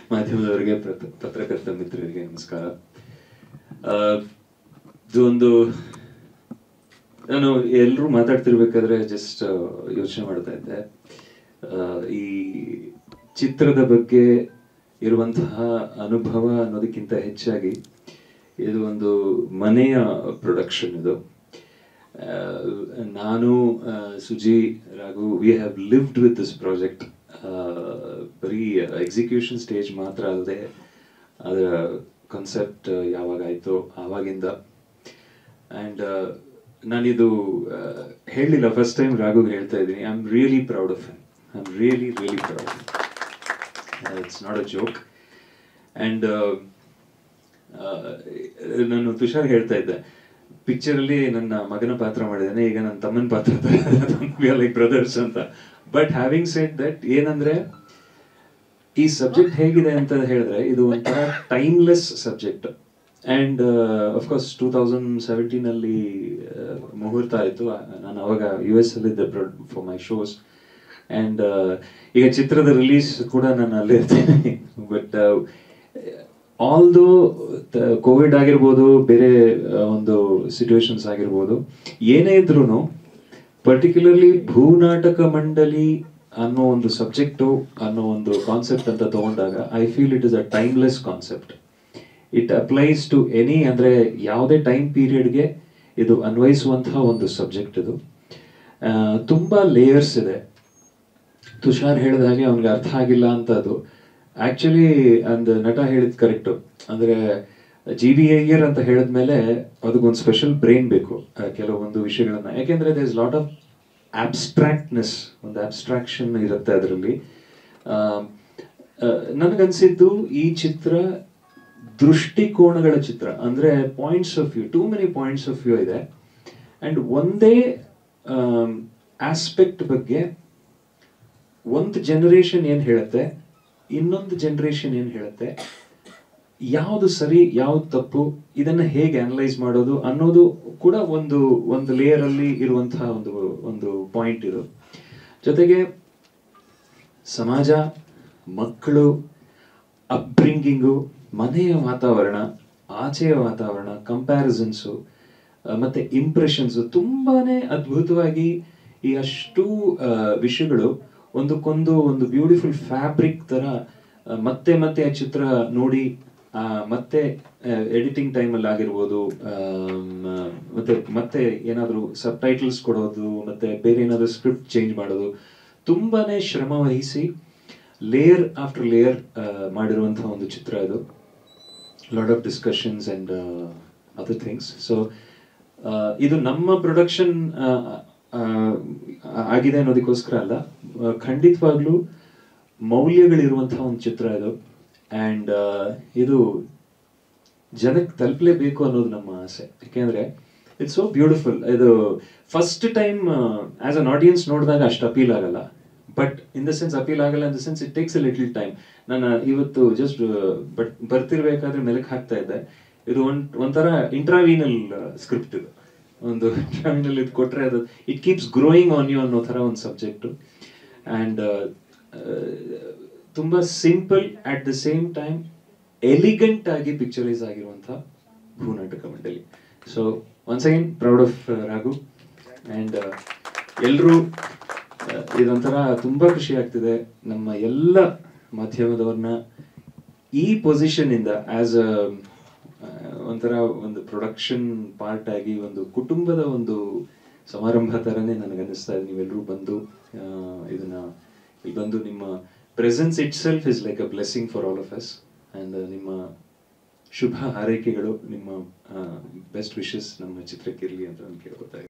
ಮಾಧ್ಯಮದವರಿಗೆ ಪ್ರತ- ಪತ್ರಕರ್ತ ಮಿತ್ರರಿಗೆ ನಮಸ್ಕಾರ ಆ, ಇದು ಒಂದು ನಾನು ಎಲ್ಲರೂ ಮಾತಾಡ್ತಿರ್ಬೇಕಾದ್ರೆ ಜಸ್ಟ್ ಯೋಚನೆ ಮಾಡ್ತಾ ಇದ್ದೆ ಆ, ಈ ಚಿತ್ರದ ಬಗ್ಗೆ ಇರುವಂತಹ ಅನುಭವ ಅನ್ನೋದಕ್ಕಿಂತ ಹೆಚ್ಚಾಗಿ ಇದು ಒಂದು ಮನೆಯ ಪ್ರೊಡಕ್ಷನ್ ಇದು ಆ, ನಾನು ಆ, Suji Raghu we have lived with this project ಬರೀ ಎಕ್ಸಿಕ್ಯೂಷನ್ ಸ್ಟೇಜ್ ಮಾತ್ರ ಅಲ್ಲದೆ ಅದರ ಕಾನ್ಸೆಪ್ಟ್ ಯಾವಾಗ ಆಯಿತು ಆವಾಗಿಂದ ಆ್ಯಂಡ್ ನಾನಿದು ಆ, ಹೇಳಲಿಲ್ಲ ಫಸ್ಟ್ ಟೈಮ್ ರಾಘು ಹೇಳ್ತಾ ಇದ್ದೀನಿ I am really proud of him I am really really proud it's not a joke and ನಾನು ತುಷಾರ್ ಹೇಳ್ತಾ ಇದ್ದೆ ಪಿಕ್ಚರ್ ಅಲ್ಲಿ ನನ್ನ ಮಗನ ಪಾತ್ರ ಮಾಡಿದ್ದೇನೆ ಈಗ ನನ್ನ ತಮ್ಮನ ಪಾತ್ರ ಲೈಕ್ ಬ್ರದರ್ಸ್ ಅಂತ ಬಟ್ ಹ್ಯಾವಿಂಗ್ ಸೆಡ್ ದಟ್ ಏನಂದ್ರೆ ಈ ಸಬ್ಜೆಕ್ಟ್ ಹೇಗಿದೆ ಅಂತ ಹೇಳಿದ್ರೆ ಇದು ಒಂಥರ timeless subject and of course two thousand seventeen ಅಲ್ಲಿ ಆ, ಮುಹೂರ್ತ ಆಯಿತು ನಾನು ಅವಾಗ ಯು ಎಸ್ ಅಲ್ಲಿ ಇದ್ದೆ ಫಾರ್ ಮೈ ಶೋಸ್ ಅಂಡ್ ಈಗ ಚಿತ್ರದ ರಿಲೀಸ್ ಕೂಡ ನಾನು ಅಲ್ಲೇ ಇರ್ತೀನಿ ಬಟ್ ಆಲ್ದೋ ಕೋವಿಡ್ ಆಗಿರ್ಬೋದು ಬೇರೆ ಆ, ಒಂದು ಸಿಚುವೇಶನ್ಸ್ ಆಗಿರ್ಬೋದು ಏನೇ ಇದ್ರೂ ಪರ್ಟಿಕ್ಯುಲರ್ಲಿ ಭೂನಾಟಕ ಮಂಡಳಿ ಅನ್ನೋ ಒಂದು ಸಬ್ಜೆಕ್ಟು ಅನ್ನೋ ಒಂದು ಕಾನ್ಸೆಪ್ಟ್ ಅಂತ ತಗೊಂಡಾಗ I feel it is a timeless concept it applies to any ಅಂದ್ರೆ ಯಾವುದೇ ಟೈಮ್ ಪೀರಿಯಡ್ಗೆ ಇದು ಅನ್ವಯಿಸುವಂತಹ ಒಂದು ಸಬ್ಜೆಕ್ಟ್ ಇದು ಆ, ತುಂಬಾ ಲೇಯರ್ಸ್ ಇದೆ ತುಷಾರ್ ಹೇಳಿದ ಹಾಗೆ ಅವ್ನಿಗೆ ಅರ್ಥ ಆಗಿಲ್ಲ ಅಂತ ಅದು ಆಕ್ಚುಲಿ ಒಂದು ನಟ ಹೇಳಿದ್ ಕರೆಕ್ಟ್ ಅಂದ್ರೆ ಜಿ ಬಿ ಅಯ್ಯರ್ ಅಂತ ಹೇಳಿದ್ಮೇಲೆ ಅದಕ್ಕೊಂದು ಸ್ಪೆಷಲ್ ಬ್ರೈನ್ ಬೇಕು ಆ, ಕೆಲವೊಂದು ವಿಷಯಗಳನ್ನ ಯಾಕೆಂದ್ರೆ there is lot of abstractness ಒಂದು ಆಬ್ಸ್ಟ್ರಾಕ್ಷನ್ ಇರುತ್ತೆ ಅದರಲ್ಲಿ ನನಗನ್ಸಿದ್ದು ಈ ಚಿತ್ರ ದೃಷ್ಟಿಕೋನಗಳ ಚಿತ್ರ ಅಂದ್ರೆ points of view too many points of view ಇದೆ ಅಂಡ್ ಒಂದೇ ಆಸ್ಪೆಕ್ಟ್ ಬಗ್ಗೆ ಒಂದು ಜನರೇಷನ್ ಏನ್ ಹೇಳುತ್ತೆ ಇನ್ನೊಂದು ಜನರೇಷನ್ ಏನ್ ಹೇಳುತ್ತೆ ಯಾವುದು ಸರಿ ಯಾವ್ದು ತಪ್ಪು ಇದನ್ನ ಹೇಗೆ ಅನಲೈಸ್ ಮಾಡೋದು ಅನ್ನೋದು ಕೂಡ ಒಂದು ಒಂದು ಲೇಯರ್ ಅಲ್ಲಿ ಇರುವಂತಹ ಒಂದು ಒಂದು ಪಾಯಿಂಟ್ ಇದು ಜೊತೆಗೆ ಸಮಾಜ ಮಕ್ಕಳು ಅಪ್ಬ್ರಿಂಗಿಂಗು ಮನೆಯ ವಾತಾವರಣ ಆಚೆಯ ವಾತಾವರಣ ಕಂಪ್ಯಾರಿಸನ್ಸು ಮತ್ತೆ ಇಂಪ್ರೆಷನ್ಸ್ ತುಂಬಾನೇ ಅದ್ಭುತವಾಗಿ ಈ ಅಷ್ಟು ಆ, ವಿಷಯಗಳು ಒಂದಕ್ಕೊಂದು ಒಂದು ಬ್ಯೂಟಿಫುಲ್ ಫ್ಯಾಬ್ರಿಕ್ ತರ ಆ, ಮತ್ತೆ ಮತ್ತೆ ಆ ಚಿತ್ರ ನೋಡಿ ಆ, ಮತ್ತೆ ಎಡಿಟಿಂಗ್ ಟೈಮಲ್ಲಿ ಆಗಿರ್ಬೋದು ಆಮ್, ಮತ್ತೆ ಮತ್ತೆ ಏನಾದರೂ ಸಬ್ ಟೈಟಲ್ಸ್ ಕೊಡೋದು ಮತ್ತೆ ಬೇರೆ ಏನಾದರೂ ಸ್ಕ್ರಿಪ್ಟ್ ಚೇಂಜ್ ಮಾಡೋದು ತುಂಬಾನೇ ಶ್ರಮ ವಹಿಸಿ ಲೇಯರ್ ಆಫ್ಟರ್ ಲೇಯರ್ ಮಾಡಿರುವಂತಹ ಒಂದು ಚಿತ್ರ ಇದು lot of discussions and other things so ಇದು ನಮ್ಮ ಪ್ರೊಡಕ್ಷನ್ ಆಗಿದೆ ಅನ್ನೋದಕ್ಕೋಸ್ಕರ ಅಲ್ಲ ಆ, ಖಂಡಿತವಾಗ್ಲೂ ಮೌಲ್ಯಗಳಿರುವಂತಹ ಒಂದು ಚಿತ್ರ ಇದು ಅಂಡ್ ಇದು ಜನಕ್ಕೆ ತಲುಪಲೇಬೇಕು ಅನ್ನೋದು ನಮ್ಮ ಆಸೆ ಯಾಕೆಂದ್ರೆ ಇಟ್ಸ್ ಸೋ ಬ್ಯೂಟಿಫುಲ್ ಇದು first time as an audience ನೋಡಿದಾಗ ಅಷ್ಟು ಅಪೀಲ್ ಆಗಲ್ಲ but in the sense appeal ಆಗಲ್ಲ in the sense it takes a little time ನಾನು ಇವತ್ತು ಜಸ್ಟ್ ಬಟ್ ಬರ್ತಿರ್ಬೇಕಾದ್ರೆ ಮೆಲಕ್ ಹಾಕ್ತಾ ಇದ್ದೆ ಇದು ಒಂದ್ ಒಂಥರ ಇಂಟ್ರಾವೀನಲ್ ಸ್ಕ್ರಿಪ್ಟ್ ಇದು ಒಂದು ಇಂಟ್ರಾವೀನಲ್ ಇದು ಕೊಟ್ರೆ ಅದು it keeps growing on you ಅನ್ನೋ ಥರ ಒಂದು ಸಬ್ಜೆಕ್ಟ್ ಅಂಡ್ ತುಂಬಾ simple at the same time elegant ಆಗಿ ಪಿಕ್ಚರೈಸ್ ಆಗಿರುವಂತಹ Bhoonataka Mandali so once again proud of Raghu and ಎಲ್ಲರೂ ಇದೊಂಥರ ತುಂಬಾ ಖುಷಿ ಆಗ್ತಿದೆ ನಮ್ಮ ಎಲ್ಲ ಮಾಧ್ಯಮದವ್ರನ್ನ ಈ ಪೊಸಿಷನ್ ಇಂದ ಆಸ್ ಅ ಒಂಥರ ಒಂದು ಪ್ರೊಡಕ್ಷನ್ ಪಾರ್ಟ್ ಆಗಿ ಒಂದು ಕುಟುಂಬದ ಒಂದು ಸಮಾರಂಭ ತರನೇ ನನಗನ್ನಿಸ್ತಾ ಇದೆ ನೀವೆಲ್ಲರೂ ಬಂದು ಆ, ಇದನ್ನ ಇಲ್ಲಿ ಬಂದು ನಿಮ್ಮ presence itself is like a blessing for all of us and ನಿಮ್ಮ ಶುಭ ಹಾರೈಕೆಗಳು ನಿಮ್ಮ ಬೆಸ್ಟ್ ವಿಶಸ್ ನಮ್ಮ ಚಿತ್ರಕ್ಕಿರಲಿ ಅಂತ ನಾನು ಕೇಳ್ಕೊತಾ ಇದ್ದೀನಿ